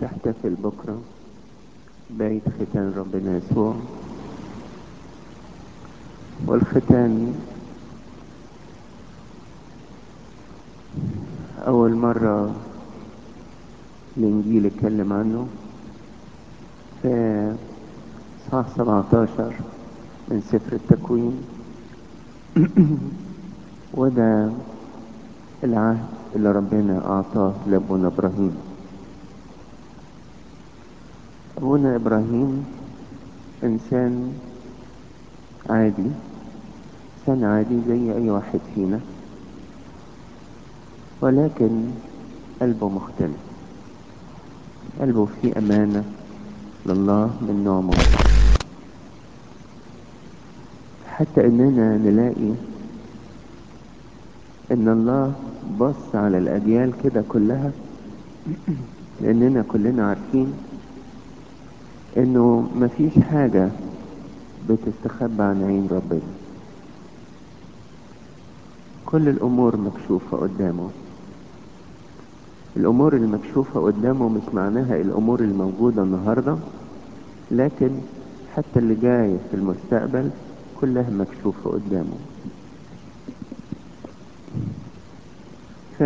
تحتفل بكرة بعيد ختان ربنا يسوع والختان أول مرة الإنجيل اتكلم عنه في صح 17 من سفر التكوين وده العهد اللي ربنا أعطاه لأبونا إبراهيم أبونا إبراهيم إنسان عادي إنسان عادي زي أي واحد فينا ولكن قلبه مختلف قلبه فيه أمانة لله من نوع مختلف حتى إننا نلاقي إن الله بص على الأجيال كده كلها لأننا كلنا عارفين إنه مفيش حاجة بتستخبى عن عين ربنا كل الأمور مكشوفة قدامه الأمور المكشوفة قدامه مش معناها الأمور الموجودة النهاردة لكن حتى اللي جاي في المستقبل كلها مكشوفة قدامه ف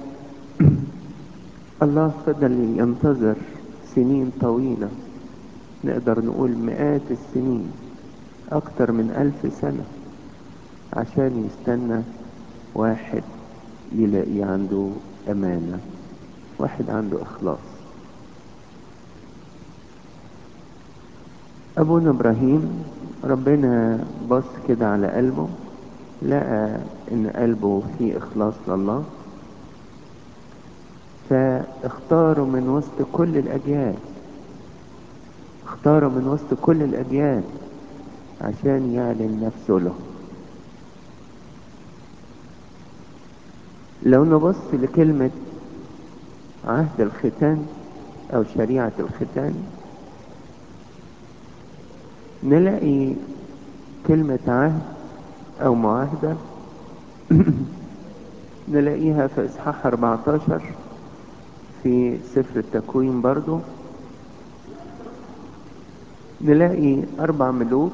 الله فضل ينتظر سنين طويلة نقدر نقول مئات السنين أكتر من ألف سنة عشان يستنى واحد يلاقي عنده أمانة واحد عنده إخلاص أبونا إبراهيم ربنا بص كده على قلبه لقى إن قلبه فيه إخلاص لله فاختاروا من وسط كل الأجيال اختاروا من وسط كل الأجيال عشان يعلن نفسه له لو نبص لكلمة عهد الختان أو شريعة الختان نلاقي كلمة عهد أو معاهدة نلاقيها في إصحاح 14 في سفر التكوين برضو نلاقي أربع ملوك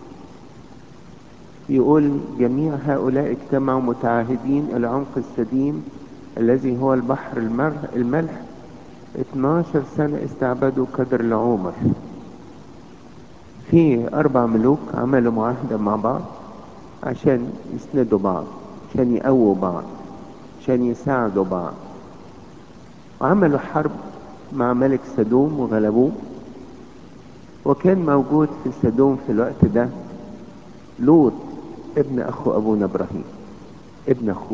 يقول جميع هؤلاء اجتمعوا متعاهدين العمق السديم الذي هو البحر الملح 12 سنة استعبدوا قدر العمر في أربع ملوك عملوا معاهدة مع بعض عشان يسندوا بعض عشان يقووا بعض عشان يساعدوا بعض وعملوا حرب مع ملك سدوم وغلبوه وكان موجود في سدوم في الوقت ده لوط ابن اخو ابونا ابراهيم ابن اخوه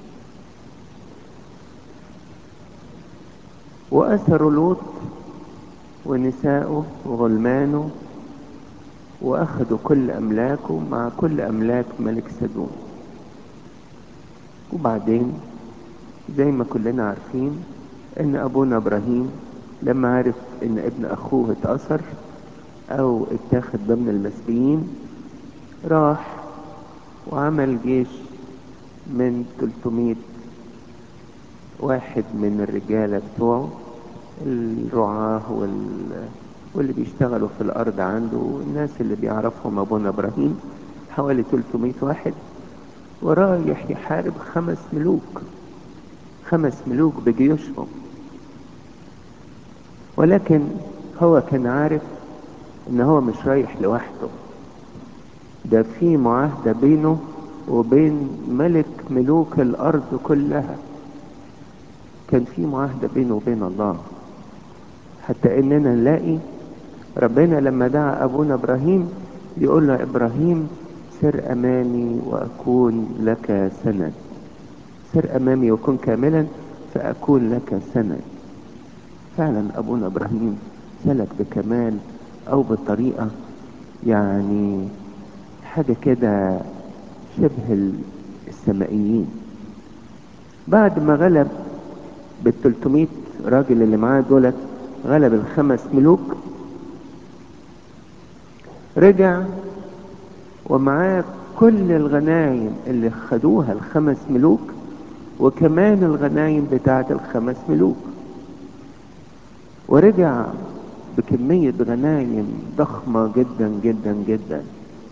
واسروا لوط ونساءه وغلمانه واخذوا كل املاكه مع كل املاك ملك سدوم وبعدين زي ما كلنا عارفين ان ابونا ابراهيم لما عرف ان ابن اخوه اتأثر او اتاخد ضمن المسبيين راح وعمل جيش من 300 واحد من الرجالة بتوعه الرعاة وال... واللي بيشتغلوا في الأرض عنده والناس اللي بيعرفهم أبونا إبراهيم حوالي 300 واحد ورايح يحارب خمس ملوك خمس ملوك بجيوشهم ولكن هو كان عارف ان هو مش رايح لوحده ده في معاهدة بينه وبين ملك ملوك الارض كلها كان في معاهدة بينه وبين الله حتى اننا نلاقي ربنا لما دعا ابونا ابراهيم يقول له ابراهيم سر امامي واكون لك سند سر امامي وكن كاملا فاكون لك سند فعلا ابونا ابراهيم سلك بكمال او بطريقة يعني حاجة كده شبه السمائيين بعد ما غلب بال 300 راجل اللي معاه دولت غلب الخمس ملوك رجع ومعاه كل الغنايم اللي خدوها الخمس ملوك وكمان الغنايم بتاعت الخمس ملوك ورجع بكمية غنايم ضخمة جدا جدا جدا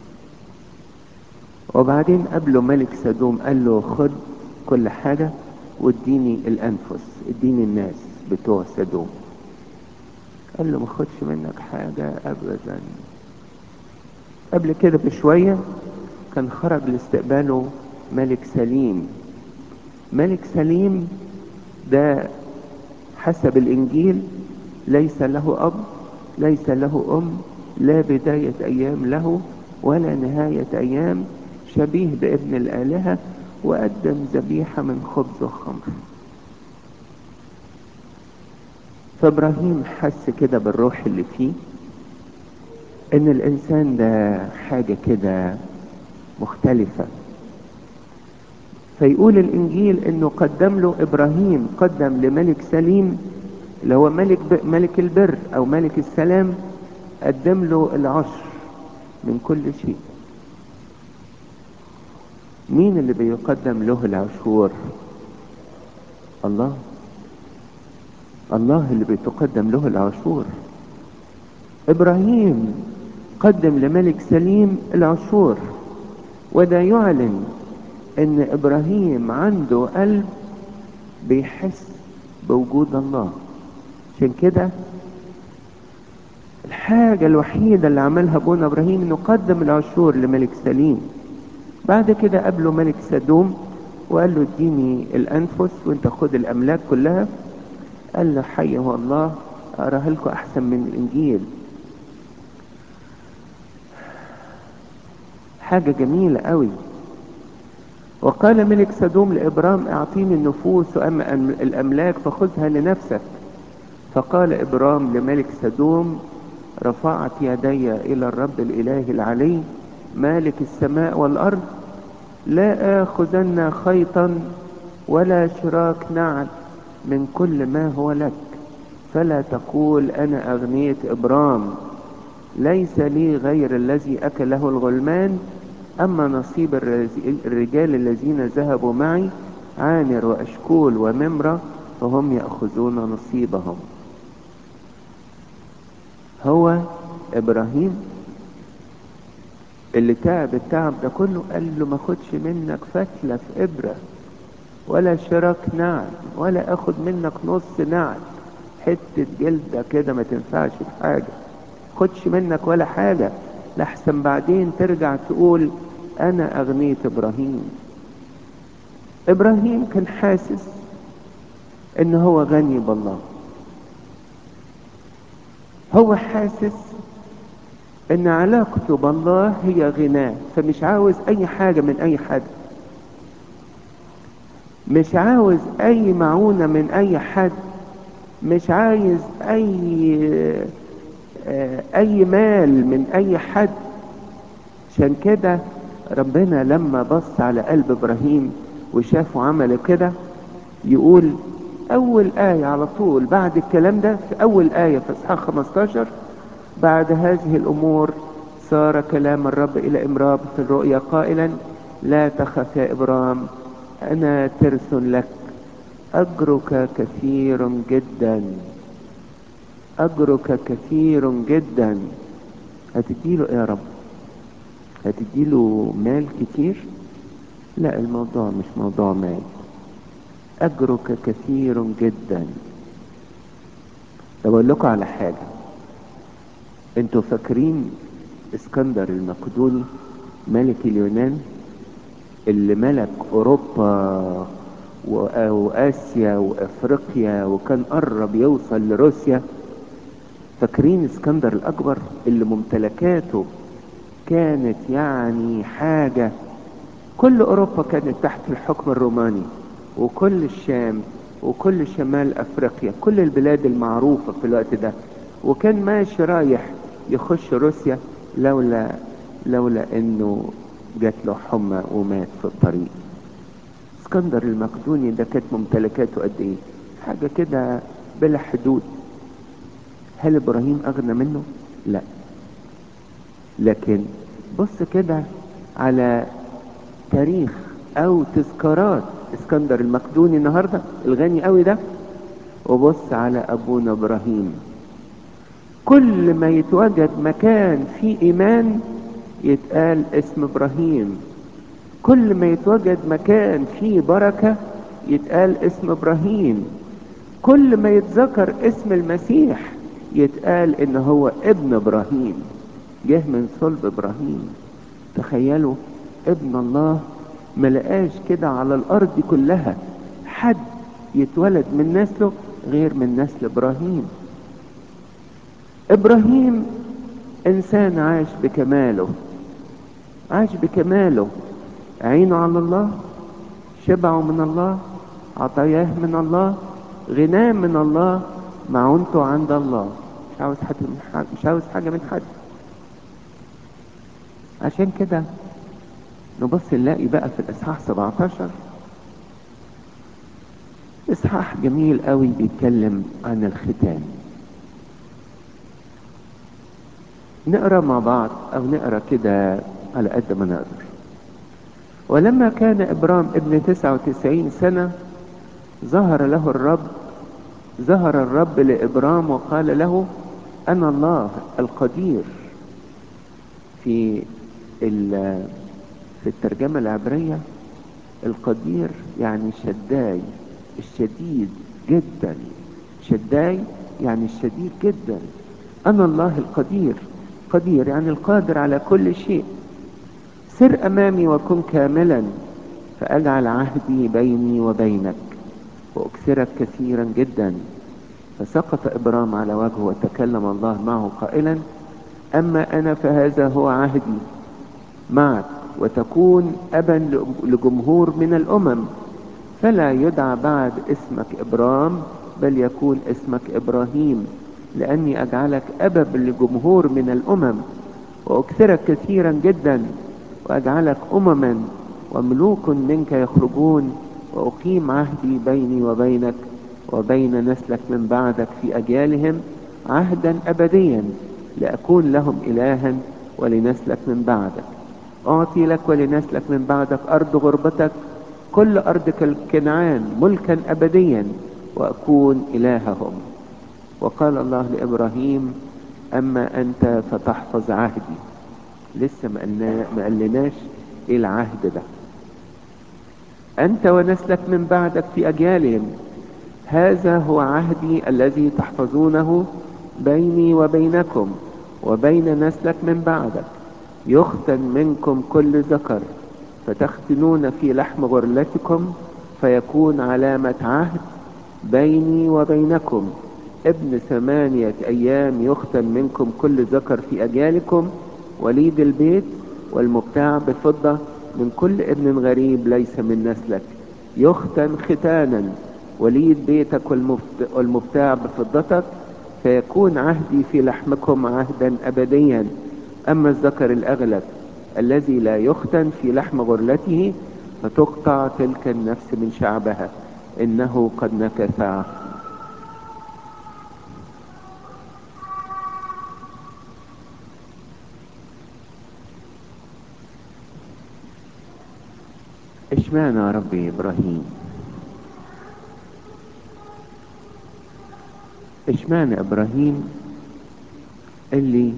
وبعدين قابله ملك سدوم قال له خد كل حاجة واديني الأنفس اديني الناس بتوع سدوم قال له ما خدش منك حاجة أبدا قبل كده بشوية كان خرج لاستقباله ملك سليم ملك سليم ده حسب الإنجيل ليس له أب ليس له أم لا بداية أيام له ولا نهاية أيام شبيه بابن الآلهة وقدم ذبيحة من خبز وخمر فإبراهيم حس كده بالروح اللي فيه إن الإنسان ده حاجة كده مختلفة فيقول الإنجيل إنه قدم له إبراهيم قدم لملك سليم اللي هو ملك ب... ملك البر أو ملك السلام قدم له العشر من كل شيء مين اللي بيقدم له العشور الله الله اللي بيتقدم له العشور ابراهيم قدم لملك سليم العشور وده يعلن ان ابراهيم عنده قلب بيحس بوجود الله عشان كده الحاجة الوحيدة اللي عملها ابونا ابراهيم انه قدم العشور لملك سليم بعد كده قابله ملك سدوم وقال له اديني الانفس وانت خد الاملاك كلها قال له حي هو الله اقراها لكم احسن من الانجيل حاجة جميلة قوي وقال ملك سدوم لإبرام اعطيني النفوس وأما الأملاك فخذها لنفسك فقال إبرام لملك سدوم رفعت يدي إلى الرب الإله العلي مالك السماء والأرض لا آخذن خيطا ولا شراك نعل من كل ما هو لك فلا تقول أنا أغنيت إبرام ليس لي غير الذي أكله الغلمان أما نصيب الرجال الذين ذهبوا معي عامر وأشكول وممرة فهم يأخذون نصيبهم هو إبراهيم اللي تعب التعب ده كله قال له ما خدش منك فتلة في إبرة ولا شراك نعل ولا أخد منك نص نعل حتة جلدة كده ما تنفعش في حاجة خدش منك ولا حاجة لحسن بعدين ترجع تقول انا اغنيت ابراهيم ابراهيم كان حاسس ان هو غني بالله هو حاسس ان علاقته بالله هي غناه فمش عاوز اي حاجة من اي حد مش عاوز اي معونة من اي حد مش عايز اي اي مال من اي حد عشان كده ربنا لما بص على قلب ابراهيم وشافه عمل كده يقول اول آية على طول بعد الكلام ده في اول آية في اصحاح 15 بعد هذه الامور صار كلام الرب الى امراب في الرؤيا قائلا لا تخف يا ابرام انا ترس لك اجرك كثير جدا اجرك كثير جدا هتديله ايه يا رب هتديله مال كتير لا الموضوع مش موضوع مال اجرك كثير جدا طب اقول لكم على حاجه انتوا فاكرين اسكندر المقدوني ملك اليونان اللي ملك اوروبا واسيا وافريقيا وكان قرب يوصل لروسيا فاكرين اسكندر الاكبر اللي ممتلكاته كانت يعني حاجة كل اوروبا كانت تحت الحكم الروماني وكل الشام وكل شمال افريقيا كل البلاد المعروفة في الوقت ده وكان ماشي رايح يخش روسيا لولا لولا انه جات له حمى ومات في الطريق اسكندر المقدوني ده كانت ممتلكاته قد ايه حاجة كده بلا حدود هل ابراهيم اغنى منه لا لكن بص كده على تاريخ او تذكارات اسكندر المقدوني النهارده الغني قوي ده وبص على ابونا ابراهيم كل ما يتوجد مكان فيه ايمان يتقال اسم ابراهيم كل ما يتوجد مكان فيه بركة يتقال اسم ابراهيم كل ما يتذكر اسم المسيح يتقال ان هو ابن ابراهيم جه من صلب ابراهيم تخيلوا ابن الله ملقاش كده على الارض كلها حد يتولد من نسله غير من نسل ابراهيم ابراهيم انسان عاش بكماله عاش بكماله عينه على الله شبعه من الله عطاياه من الله غناه من الله معونته عند الله مش عاوز حد من حد مش عاوز حاجه من حد عشان كده نبص نلاقي بقى في الاصحاح 17 اصحاح جميل قوي بيتكلم عن الختان نقرا مع بعض او نقرا كده على قد ما نقدر ولما كان ابرام ابن 99 سنه ظهر له الرب ظهر الرب لابرام وقال له انا الله القدير في في الترجمه العبريه القدير يعني شداي الشديد جدا شداي يعني الشديد جدا انا الله القدير قدير يعني القادر على كل شيء سر امامي وكن كاملا فاجعل عهدي بيني وبينك واكثرك كثيرا جدا فسقط ابرام على وجهه وتكلم الله معه قائلا اما انا فهذا هو عهدي معك وتكون ابا لجمهور من الامم فلا يدعى بعد اسمك ابرام بل يكون اسمك ابراهيم لاني اجعلك ابا لجمهور من الامم واكثرك كثيرا جدا واجعلك امما وملوك منك يخرجون واقيم عهدي بيني وبينك وبين نسلك من بعدك في اجيالهم عهدا ابديا لاكون لهم الها ولنسلك من بعدك اعطي لك ولنسلك من بعدك ارض غربتك كل ارض كالكنعان ملكا ابديا واكون الههم وقال الله لابراهيم اما انت فتحفظ عهدي لسه ما قلناش ايه العهد ده انت ونسلك من بعدك في اجيالهم هذا هو عهدي الذي تحفظونه بيني وبينكم وبين نسلك من بعدك يختن منكم كل ذكر فتختنون في لحم غرلتكم فيكون علامة عهد بيني وبينكم ابن ثمانية أيام يختن منكم كل ذكر في أجيالكم وليد البيت والمبتاع بفضة من كل ابن غريب ليس من نسلك يختن ختانا وليد بيتك والمبتاع بفضتك فيكون عهدي في لحمكم عهدا أبديا أما الذكر الأغلب الذي لا يختن في لحم غرلته فتقطع تلك النفس من شعبها إنه قد نكث عهدي اشمعنى يا ربي ابراهيم اشمعنى ابراهيم اللي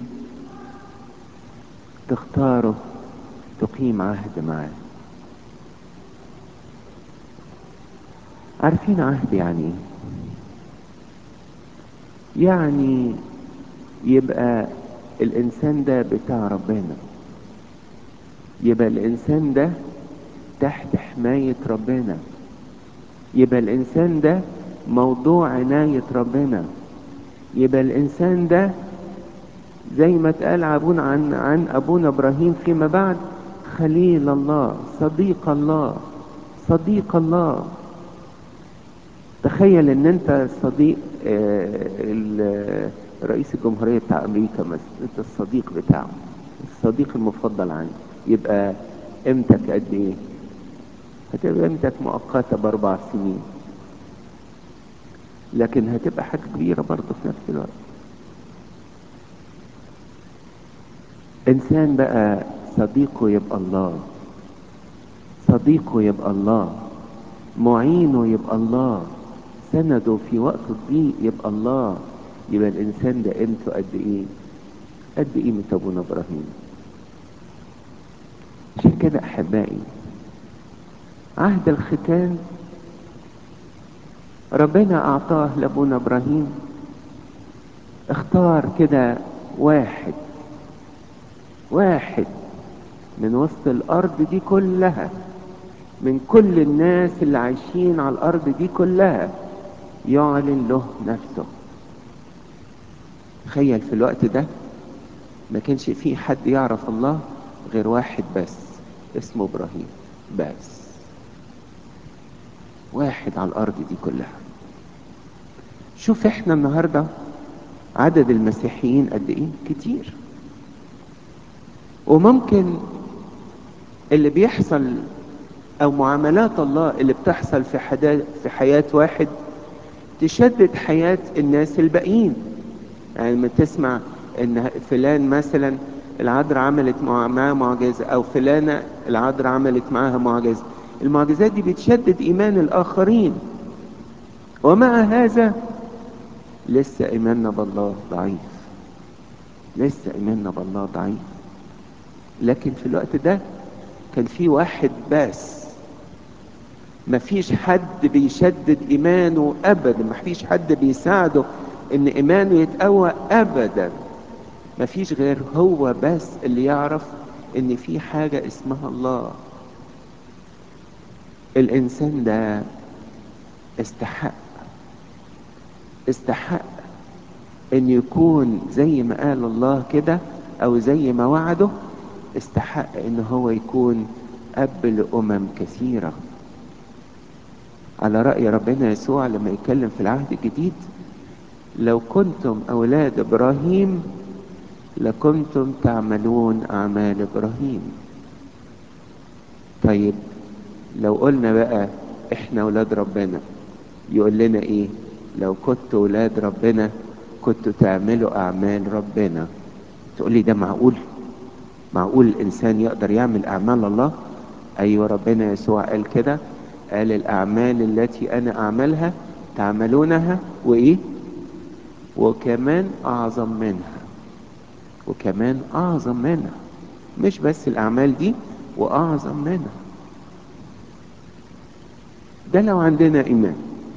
تختاره تقيم عهد معاه عارفين عهد يعني ايه يعني يبقى الانسان ده بتاع ربنا يبقى الانسان ده تحت حماية ربنا يبقى الإنسان ده موضوع عناية ربنا يبقى الإنسان ده زي ما اتقال أبونا عن عن أبونا إبراهيم فيما بعد خليل الله صديق الله صديق الله تخيل ان انت صديق رئيس الجمهورية بتاع امريكا مثلا انت الصديق بتاعه الصديق المفضل عندي يبقى قيمتك قد ايه هتبقى قيمتك مؤقتة باربع سنين لكن هتبقى حاجة كبيرة برضه في نفس الوقت انسان بقى صديقه يبقى الله صديقه يبقى الله معينه يبقى الله سنده في وقت الضيق يبقى الله يبقى الانسان ده قيمته قد ايه قد قيمة ابونا ابراهيم عشان كده احبائي عهد الختان ربنا اعطاه لابونا ابراهيم اختار كده واحد واحد من وسط الارض دي كلها من كل الناس اللي عايشين على الارض دي كلها يعلن له نفسه تخيل في الوقت ده ما كانش فيه حد يعرف الله غير واحد بس اسمه ابراهيم بس واحد على الارض دي كلها شوف احنا النهارده عدد المسيحيين قد ايه كتير وممكن اللي بيحصل او معاملات الله اللي بتحصل في حدا في حياة واحد تشدد حياة الناس الباقيين يعني لما تسمع ان فلان مثلا العذراء عملت معاه معجزة او فلانة العذراء عملت معاها معجزة المعجزات دي بتشدد ايمان الاخرين ومع هذا لسه ايماننا بالله ضعيف لسه ايماننا بالله ضعيف لكن في الوقت ده كان في واحد بس مفيش حد بيشدد ايمانه ابدا مفيش حد بيساعده ان ايمانه يتقوى ابدا مفيش غير هو بس اللي يعرف ان في حاجة اسمها الله الانسان ده استحق استحق ان يكون زي ما قال الله كده او زي ما وعده استحق ان هو يكون اب لامم كثيره على راي ربنا يسوع لما يتكلم في العهد الجديد لو كنتم اولاد ابراهيم لكنتم تعملون اعمال ابراهيم طيب لو قلنا بقى احنا اولاد ربنا يقول لنا ايه لو كنتوا اولاد ربنا كنتوا تعملوا اعمال ربنا تقول لي ده معقول معقول الانسان يقدر يعمل اعمال الله ايوه ربنا يسوع قال كده قال الاعمال التي انا اعملها تعملونها وايه وكمان اعظم منها وكمان اعظم منها مش بس الاعمال دي واعظم منها ده لو عندنا ايمان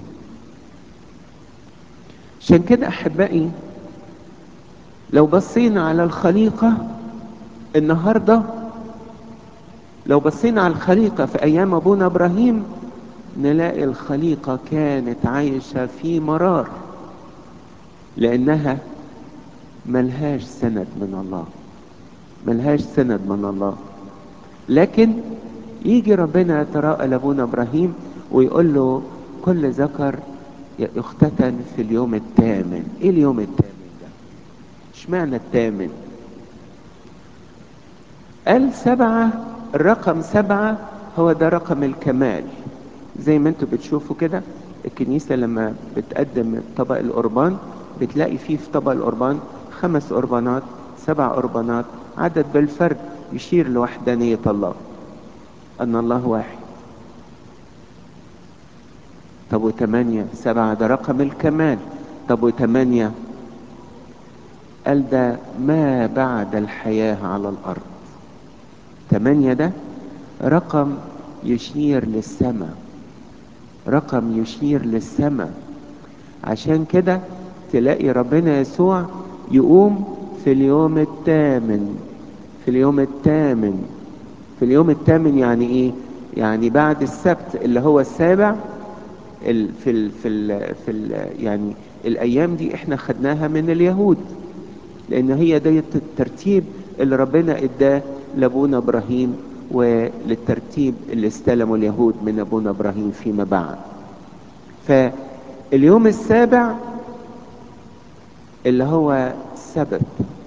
عشان كده احبائي لو بصينا على الخليقه النهارده لو بصينا على الخليقه في ايام ابونا ابراهيم نلاقي الخليقه كانت عايشه في مرار لانها ملهاش سند من الله ملهاش سند من الله لكن يجي ربنا يتراءى لابونا ابراهيم ويقول له كل ذكر يختتن في اليوم الثامن ايه اليوم الثامن ده اشمعنى الثامن قال سبعة الرقم سبعة هو ده رقم الكمال زي ما انتوا بتشوفوا كده الكنيسة لما بتقدم طبق القربان بتلاقي فيه في طبق القربان خمس قربانات سبع قربانات عدد بالفرد يشير لوحدانية الله أن الله واحد طب وثمانية سبعة ده رقم الكمال طب وثمانية قال ده ما بعد الحياة على الأرض ثمانية ده رقم يشير للسماء رقم يشير للسماء عشان كده تلاقي ربنا يسوع يقوم في اليوم الثامن في اليوم الثامن في اليوم الثامن يعني ايه يعني بعد السبت اللي هو السابع ال في ال في ال في ال يعني الايام دي احنا خدناها من اليهود لان هي دي الترتيب اللي ربنا اداه لابونا ابراهيم وللترتيب اللي استلمه اليهود من ابونا ابراهيم فيما بعد فاليوم السابع اللي هو السبت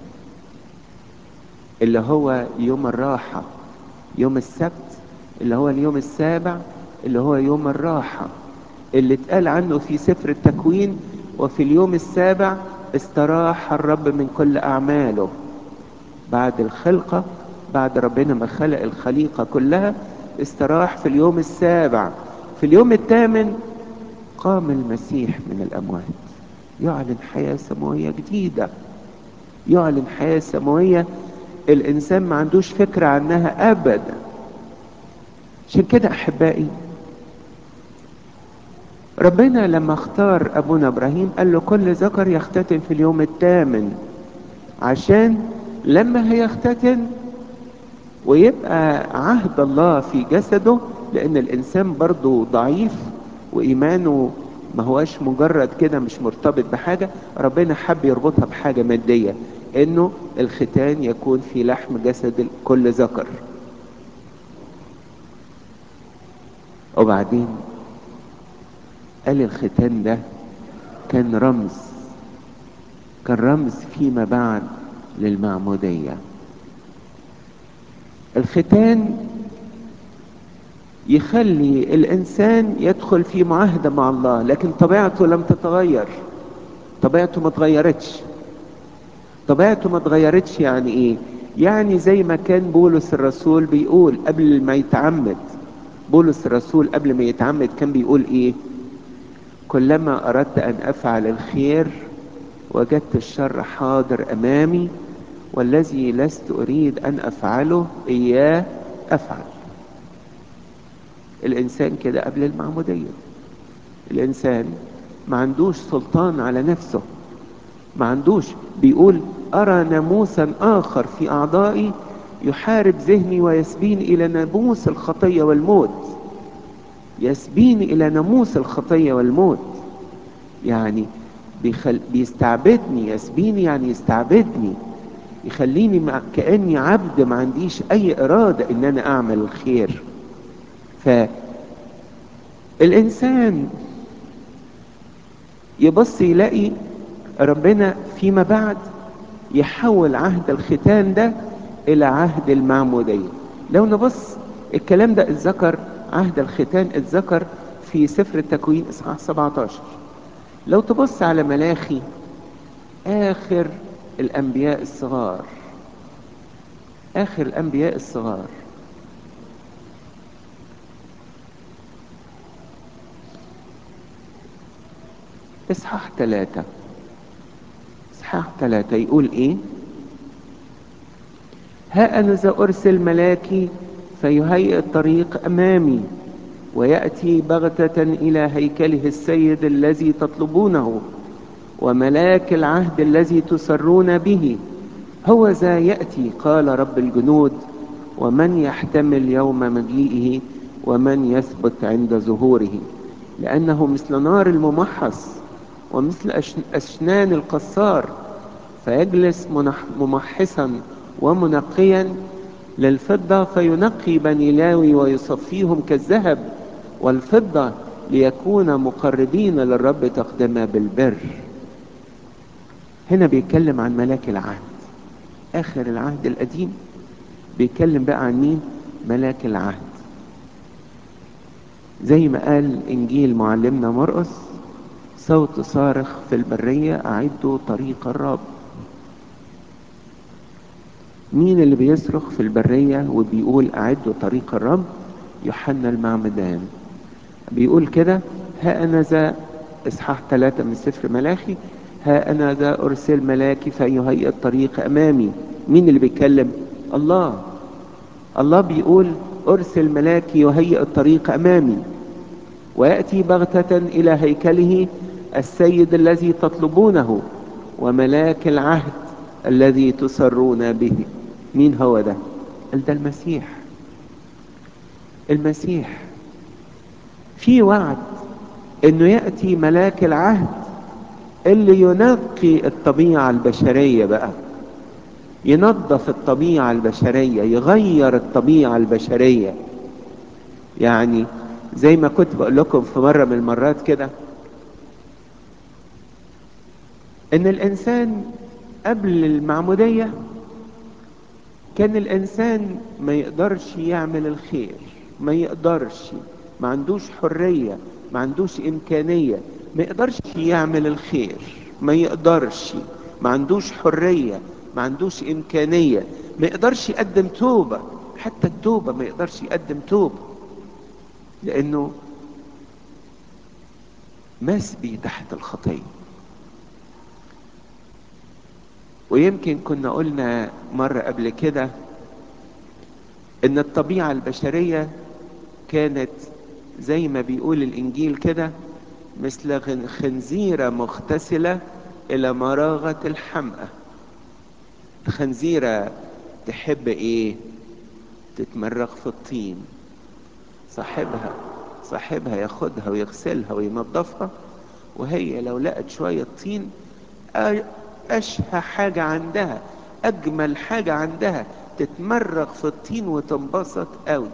اللي هو يوم الراحة يوم السبت اللي هو اليوم السابع اللي هو يوم الراحة اللي اتقال عنه في سفر التكوين وفي اليوم السابع استراح الرب من كل أعماله بعد الخلقة بعد ربنا ما خلق الخليقة كلها استراح في اليوم السابع في اليوم الثامن قام المسيح من الأموات يعلن حياة سماوية جديدة يعلن حياة سماوية الإنسان ما عندوش فكرة عنها أبدا عشان كده أحبائي ربنا لما اختار أبونا إبراهيم قال له كل ذكر يختتن في اليوم الثامن عشان لما هيختتن ويبقى عهد الله في جسده لأن الإنسان برضه ضعيف وإيمانه ما هواش مجرد كده مش مرتبط بحاجة ربنا حب يربطها بحاجة مادية انه الختان يكون في لحم جسد كل ذكر وبعدين قال الختان ده كان رمز كان رمز فيما بعد للمعمودية الختان يخلي الانسان يدخل في معاهدة مع الله لكن طبيعته لم تتغير طبيعته ما اتغيرتش طبيعته ما اتغيرتش يعني ايه يعني زي ما كان بولس الرسول بيقول قبل ما يتعمد بولس الرسول قبل ما يتعمد كان بيقول ايه كلما اردت ان افعل الخير وجدت الشر حاضر امامي والذي لست اريد ان افعله اياه افعل الانسان كده قبل المعمودية الانسان ما عندوش سلطان على نفسه ما عندوش بيقول ارى ناموسا اخر في اعضائي يحارب ذهني ويسبين الى ناموس الخطية والموت يسبين الى ناموس الخطية والموت يعني بيخل... بيستعبدني يسبيني يعني يستعبدني يخليني مع... كأني عبد ما عنديش اي ارادة ان انا اعمل الخير فالإنسان يبص يلاقي ربنا فيما بعد يحول عهد الختان ده إلى عهد المعمودية لو نبص الكلام ده اتذكر عهد الختان اتذكر في سفر التكوين إصحاح 17 لو تبص على ملاخي آخر الأنبياء الصغار آخر الأنبياء الصغار اصحاح ثلاثة اصحاح ثلاثة يقول ايه ها انا ذا ارسل ملاكي فيهيئ الطريق امامي ويأتي بغتة الى هيكله السيد الذي تطلبونه وملاك العهد الذي تسرون به هو ذا يأتي قال رب الجنود ومن يحتمل يوم مجيئه ومن يثبت عند ظهوره لأنه مثل نار الممحص ومثل أشنان القصار فيجلس ممحصا ومنقيا للفضة فينقي بني لاوي ويصفيهم كالذهب والفضة ليكون مقربين للرب تقدم بالبر هنا بيتكلم عن ملاك العهد آخر العهد القديم بيتكلم بقى عن مين ملاك العهد زي ما قال إنجيل معلمنا مرقس صوت صارخ في البرية أعدوا طريق الرب مين اللي بيصرخ في البرية وبيقول أعدوا طريق الرب يوحنا المعمدان بيقول كده ها أنا ذا إصحاح ثلاثة من سفر ملاخي ها أنا ذا أرسل ملاكي فيهيئ الطريق أمامي مين اللي بيتكلم الله الله بيقول أرسل ملاكي يهيئ الطريق أمامي ويأتي بغتة إلى هيكله السيد الذي تطلبونه وملاك العهد الذي تسرون به مين هو ده قال ده المسيح المسيح في وعد انه يأتي ملاك العهد اللي ينقي الطبيعة البشرية بقى ينظف الطبيعة البشرية يغير الطبيعة البشرية يعني زي ما كنت بقول لكم في مرة من المرات كده ان الانسان قبل المعمودية كان الانسان ما يقدرش يعمل الخير ما يقدرش ما عندوش حرية ما عندوش امكانية ما يقدرش يعمل الخير ما يقدرش ما عندوش حرية ما عندوش امكانية ما يقدرش يقدم توبة حتى التوبة ما يقدرش يقدم توبة لانه مسبي تحت الخطيه ويمكن كنا قلنا مرة قبل كده ان الطبيعة البشرية كانت زي ما بيقول الانجيل كده مثل خنزيرة مغتسلة الى مراغة الحمأة الخنزيرة تحب ايه تتمرغ في الطين صاحبها صاحبها ياخدها ويغسلها وينظفها وهي لو لقت شوية طين أشهى حاجة عندها أجمل حاجة عندها تتمرغ في الطين وتنبسط قوي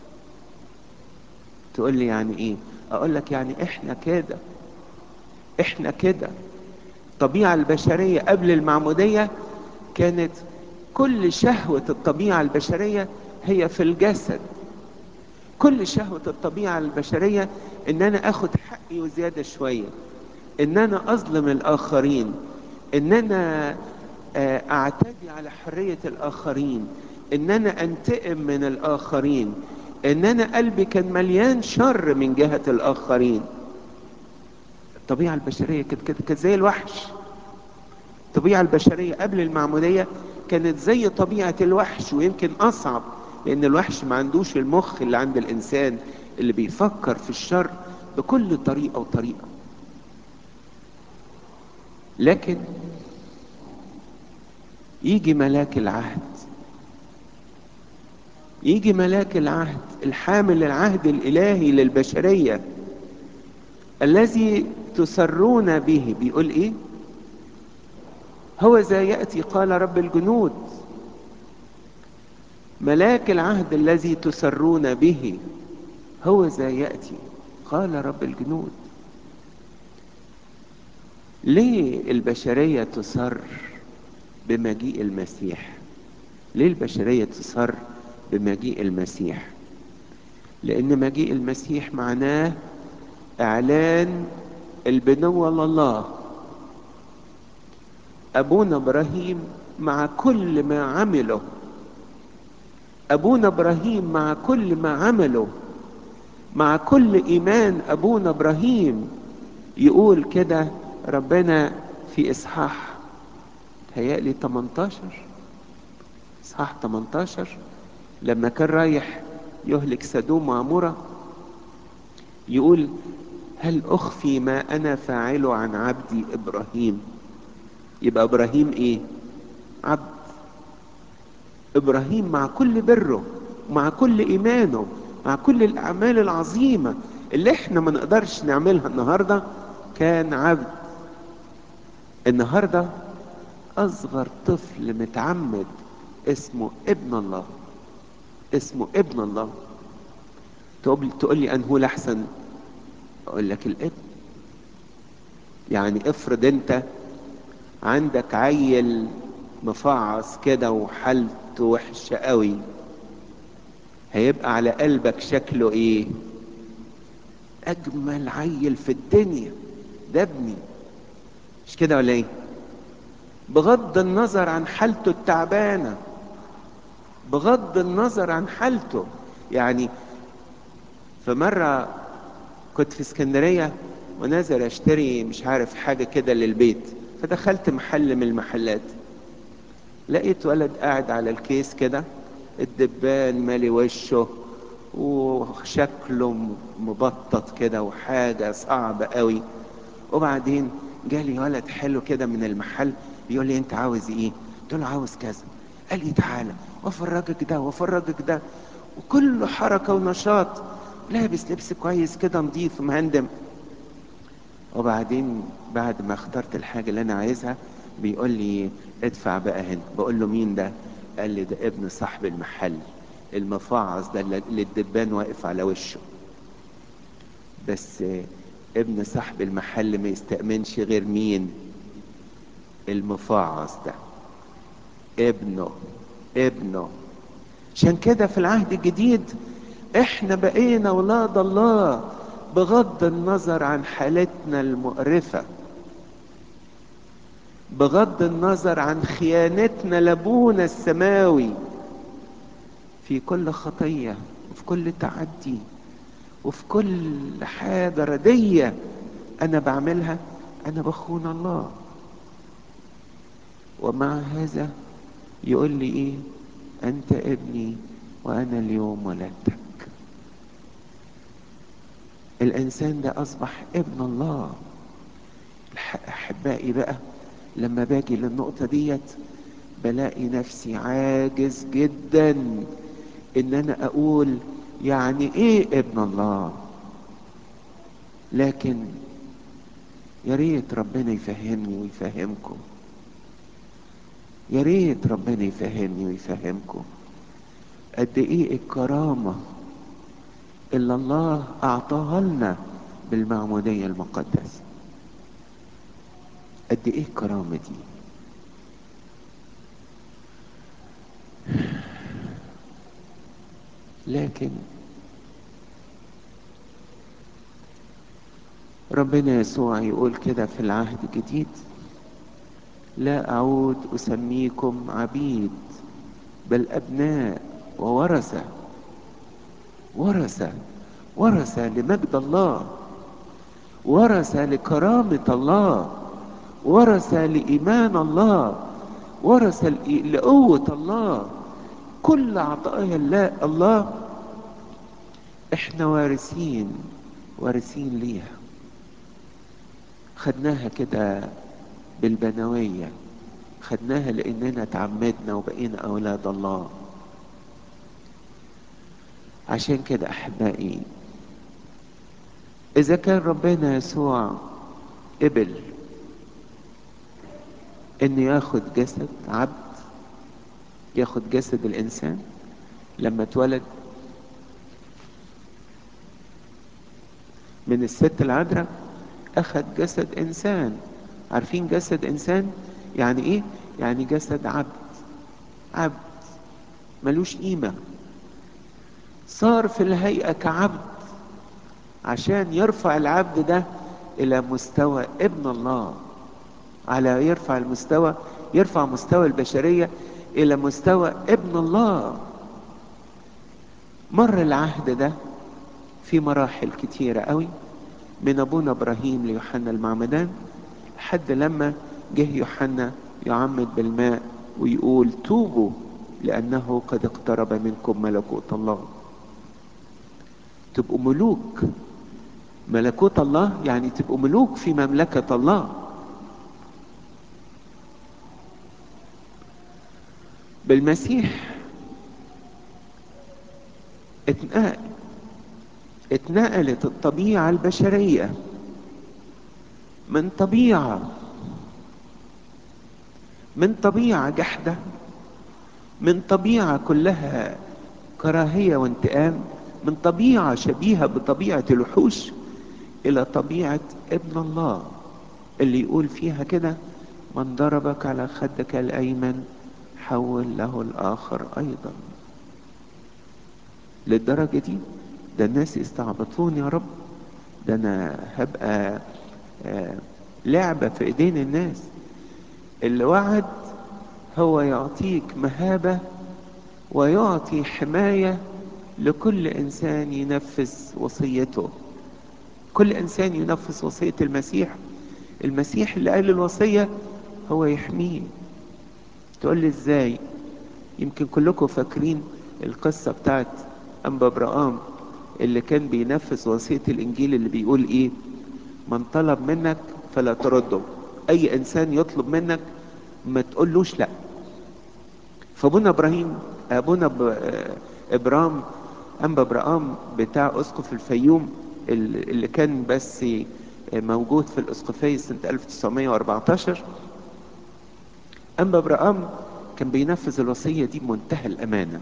تقول لي يعني ايه اقول لك يعني احنا كده احنا كده الطبيعة البشرية قبل المعمودية كانت كل شهوة الطبيعة البشرية هي في الجسد كل شهوة الطبيعة البشرية ان انا اخد حقي وزيادة شوية ان انا اظلم الاخرين ان انا اعتدي على حرية الاخرين ان انا انتقم من الاخرين ان انا قلبي كان مليان شر من جهة الاخرين الطبيعة البشرية كانت كده كانت زي الوحش الطبيعة البشرية قبل المعمودية كانت زي طبيعة الوحش ويمكن اصعب لان الوحش ما عندوش المخ اللي عند الانسان اللي بيفكر في الشر بكل طريقة وطريقة لكن يجي ملاك العهد يجي ملاك العهد الحامل العهد الالهي للبشريه الذي تسرون به بيقول ايه هو ذا ياتي قال رب الجنود ملاك العهد الذي تسرون به هو ذا ياتي قال رب الجنود ليه البشريه تسر بمجيء المسيح ليه البشريه تسر بمجيء المسيح لان مجيء المسيح معناه اعلان البنوة لله ابونا ابراهيم مع كل ما عمله ابونا ابراهيم مع كل ما عمله مع كل ايمان ابونا ابراهيم يقول كده ربنا في اصحاح تهيألي 18 اصحاح 18 لما كان رايح يهلك سدوم وعمورة يقول هل أخفي ما أنا فاعله عن عبدي إبراهيم يبقى إبراهيم إيه عبد إبراهيم مع كل بره مع كل إيمانه مع كل الأعمال العظيمة اللي احنا ما نقدرش نعملها النهاردة كان عبد النهاردة أصغر طفل متعمد اسمه ابن الله اسمه ابن الله تقول تقول لي انه الاحسن اقول لك الابن يعني افرض انت عندك عيل مفعص كده وحالته وحشه قوي هيبقى على قلبك شكله ايه اجمل عيل في الدنيا ده ابني مش كده ولا ايه بغض النظر عن حالته التعبانه بغض النظر عن حالته يعني في مرة كنت في اسكندرية ونازل اشتري مش عارف حاجة كده للبيت فدخلت محل من المحلات لقيت ولد قاعد على الكيس كده الدبان مالي وشه وشكله مبطط كده وحاجة صعبة قوي وبعدين جالي ولد حلو كده من المحل بيقول لي انت عاوز ايه قلت له عاوز كذا قال لي تعالى وافرجك ده وافرجك ده وكله حركه ونشاط لابس لبس كويس كده نظيف مهندم وبعدين بعد ما اخترت الحاجه اللي انا عايزها بيقول لي ادفع بقى هنا بقول له مين ده قال لي ده ابن صاحب المحل المفعص ده اللي الدبان واقف على وشه بس ابن صاحب المحل ما يستأمنش غير مين المفعص ده ابنه ابنه عشان كده في العهد الجديد احنا بقينا اولاد الله بغض النظر عن حالتنا المقرفة بغض النظر عن خيانتنا لابونا السماوي في كل خطية وفي كل تعدي وفي كل حاجة ردية أنا بعملها أنا بخون الله ومع هذا يقول لي ايه انت ابني وانا اليوم ولدتك الانسان ده اصبح ابن الله احبائي بقى لما باجي للنقطه ديت بلاقي نفسي عاجز جدا ان انا اقول يعني ايه ابن الله لكن يا ريت ربنا يفهمني ويفهمكم يا ريت ربنا يفهمني ويفهمكم قد ايه الكرامة اللي الله اعطاها لنا بالمعمودية المقدسة قد ايه الكرامة دي لكن ربنا يسوع يقول كده في العهد الجديد لا أعود أسميكم عبيد بل أبناء وورثة ورثة ورثة لمجد الله ورثة لكرامة الله ورثة لإيمان الله ورثة لقوة الله كل عطايا الله الله احنا وارثين وارثين ليها خدناها كده بالبنوية خدناها لأننا تعمدنا وبقينا أولاد الله عشان كده أحبائي إذا كان ربنا يسوع قبل إنه ياخد جسد عبد ياخد جسد الإنسان لما اتولد من الست العذراء أخذ جسد إنسان عارفين جسد إنسان يعني إيه؟ يعني جسد عبد عبد ملوش قيمة صار في الهيئة كعبد عشان يرفع العبد ده إلى مستوى ابن الله على يرفع المستوى يرفع مستوى البشرية إلى مستوى ابن الله مر العهد ده في مراحل كتيرة قوي من أبونا إبراهيم ليوحنا المعمدان لحد لما جه يوحنا يعمد بالماء ويقول توبوا لأنه قد اقترب منكم ملكوت الله تبقوا ملوك ملكوت الله يعني تبقوا ملوك في مملكة الله بالمسيح اتنقل اتنقلت الطبيعة البشرية من طبيعة من طبيعة جحدة من طبيعة كلها كراهية وانتقام من طبيعة شبيهة بطبيعة الوحوش إلى طبيعة ابن الله اللي يقول فيها كده من ضربك على خدك الأيمن حول له الآخر أيضا للدرجة دي ده الناس يستعبطون يا رب ده أنا هبقى آه لعبة في إيدين الناس اللي وعد هو يعطيك مهابة ويعطي حماية لكل إنسان ينفذ وصيته كل إنسان ينفذ وصية المسيح المسيح اللي قال الوصية هو يحميه تقول لي ازاي يمكن كلكم فاكرين القصة بتاعت أنبا برقام اللي كان بينفذ وصية الإنجيل اللي بيقول إيه من طلب منك فلا ترده أي إنسان يطلب منك ما تقولوش لا فابونا إبراهيم أبونا إبرام أنبا برقام بتاع أسقف الفيوم اللي كان بس موجود في الأسقفية سنة 1914 أنبا برقام كان بينفذ الوصية دي بمنتهى الأمانة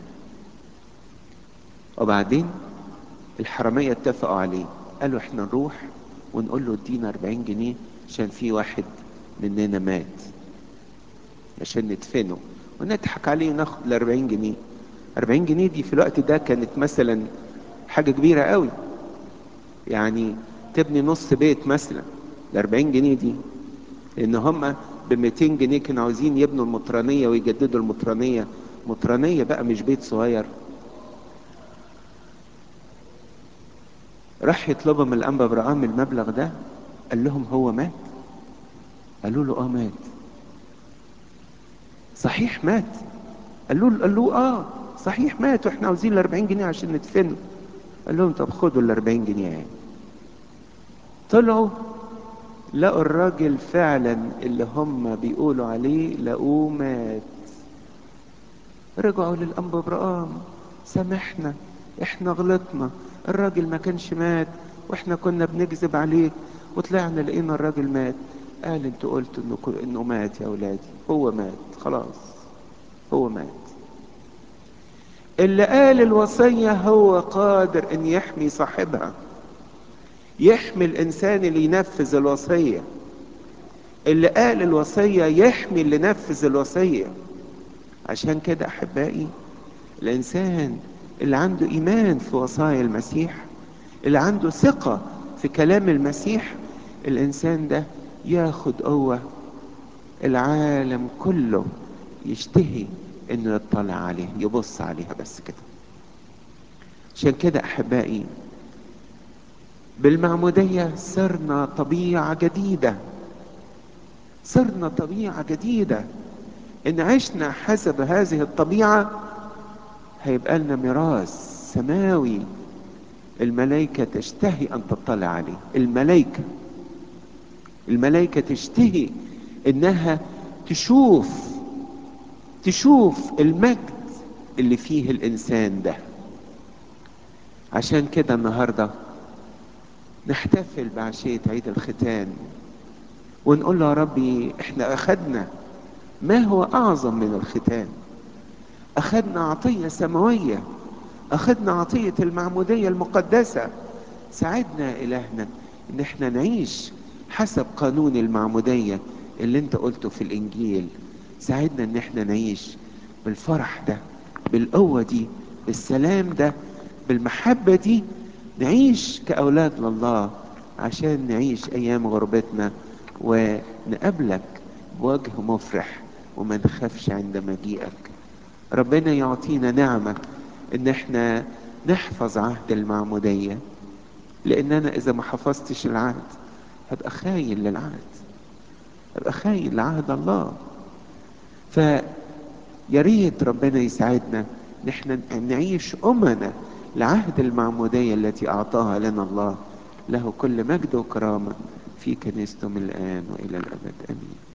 وبعدين الحرامية اتفقوا عليه قالوا احنا نروح ونقول له ادينا 40 جنيه عشان في واحد مننا مات عشان ندفنه ونضحك عليه وناخد ال 40 جنيه 40 جنيه دي في الوقت ده كانت مثلا حاجة كبيرة قوي يعني تبني نص بيت مثلا ال 40 جنيه دي لان هم ب 200 جنيه كانوا عاوزين يبنوا المطرانية ويجددوا المطرانية مطرانية بقى مش بيت صغير راح يطلبوا من الأنبا برقام المبلغ ده قال لهم هو مات قالوا له اه مات صحيح مات قال له قال له اه صحيح مات واحنا عاوزين ال 40 جنيه عشان ندفنه قال لهم طب خدوا ال 40 جنيه يعني طلعوا لقوا الراجل فعلا اللي هم بيقولوا عليه لقوه مات رجعوا للأنبا برقام سامحنا احنا غلطنا الراجل ما كانش مات واحنا كنا بنكذب عليك وطلعنا لقينا الراجل مات قال انتوا قلتوا انه انه مات يا اولادي هو مات خلاص هو مات اللي قال الوصية هو قادر ان يحمي صاحبها يحمي الانسان اللي ينفذ الوصية اللي قال الوصية يحمي اللي نفذ الوصية عشان كده احبائي الانسان اللي عنده ايمان في وصايا المسيح اللي عنده ثقة في كلام المسيح الانسان ده ياخد قوة العالم كله يشتهي انه يطلع عليه يبص عليها بس كده عشان كده احبائي بالمعمودية صرنا طبيعة جديدة صرنا طبيعة جديدة ان عشنا حسب هذه الطبيعة هيبقى لنا ميراث سماوي الملائكة تشتهي ان تطلع عليه الملائكة الملائكة تشتهي انها تشوف تشوف المجد اللي فيه الانسان ده عشان كده النهارده نحتفل بعشية عيد الختان ونقول له يا ربي احنا اخدنا ما هو اعظم من الختان اخدنا عطية سماوية اخدنا عطية المعمودية المقدسة ساعدنا الهنا ان احنا نعيش حسب قانون المعمودية اللي انت قلته في الانجيل ساعدنا ان احنا نعيش بالفرح ده بالقوة دي بالسلام ده بالمحبة دي نعيش كأولاد لله عشان نعيش أيام غربتنا ونقابلك بوجه مفرح وما نخافش عند مجيئك ربنا يعطينا نعمة ان احنا نحفظ عهد المعمودية لان انا اذا ما حفظتش العهد هبقى خاين للعهد هبقى خاين لعهد الله فيا ريت ربنا يساعدنا نحن نعيش أمنا لعهد المعمودية التي أعطاها لنا الله له كل مجد وكرامة في كنيسته من الآن وإلى الأبد آمين